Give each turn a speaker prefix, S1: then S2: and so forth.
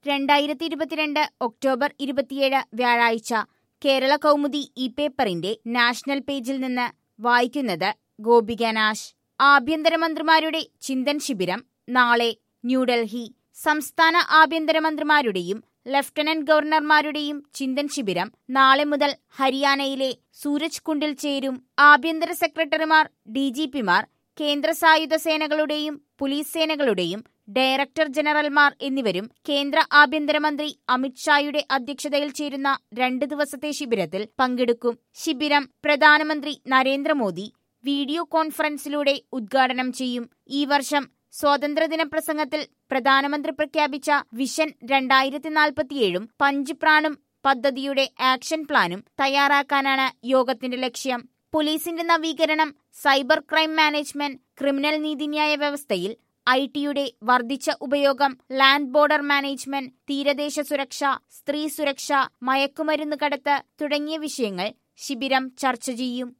S1: രണ്ടായിരത്തി ഇരുപത്തിരണ്ട് ഒക്ടോബർ ഇരുപത്തിയേഴ് വ്യാഴാഴ്ച കേരള കൗമുദി ഈ പേപ്പറിന്റെ നാഷണൽ പേജിൽ നിന്ന് വായിക്കുന്നത് ഗോപിക നാശ് ആഭ്യന്തരമന്ത്രിമാരുടെ ചിന്തൻ ശിബിരം നാളെ ന്യൂഡൽഹി സംസ്ഥാന ആഭ്യന്തരമന്ത്രിമാരുടെയും ലഫ്റ്റനന്റ് ഗവർണർമാരുടെയും ചിന്തൻ ശിബിരം നാളെ മുതൽ ഹരിയാനയിലെ സൂരജ് കുണ്ടിൽ ചേരും ആഭ്യന്തര സെക്രട്ടറിമാർ ഡിജിപിമാർ കേന്ദ്ര സായുധ സേനകളുടെയും പോലീസ് സേനകളുടെയും ഡയറക്ടർ ജനറൽമാർ എന്നിവരും കേന്ദ്ര ആഭ്യന്തരമന്ത്രി അമിത്ഷായുടെ അധ്യക്ഷതയിൽ ചേരുന്ന രണ്ട് ദിവസത്തെ ശിബിരത്തിൽ പങ്കെടുക്കും ശിബിരം പ്രധാനമന്ത്രി നരേന്ദ്രമോദി വീഡിയോ കോൺഫറൻസിലൂടെ ഉദ്ഘാടനം ചെയ്യും ഈ വർഷം സ്വാതന്ത്ര്യദിന പ്രസംഗത്തിൽ പ്രധാനമന്ത്രി പ്രഖ്യാപിച്ച വിഷൻ രണ്ടായിരത്തി നാൽപ്പത്തിയേഴും പഞ്ച് പ്രാണും പദ്ധതിയുടെ ആക്ഷൻ പ്ലാനും തയ്യാറാക്കാനാണ് യോഗത്തിന്റെ ലക്ഷ്യം പോലീസിന്റെ നവീകരണം സൈബർ ക്രൈം മാനേജ്മെന്റ് ക്രിമിനൽ നീതിന്യായ വ്യവസ്ഥയിൽ ഐ ടിയുടെ വർദ്ധിച്ച ഉപയോഗം ലാൻഡ് ബോർഡർ മാനേജ്മെന്റ് തീരദേശ സുരക്ഷ സ്ത്രീ സുരക്ഷ മയക്കുമരുന്ന് കടത്ത് തുടങ്ങിയ വിഷയങ്ങൾ ശിബിരം ചർച്ച ചെയ്യും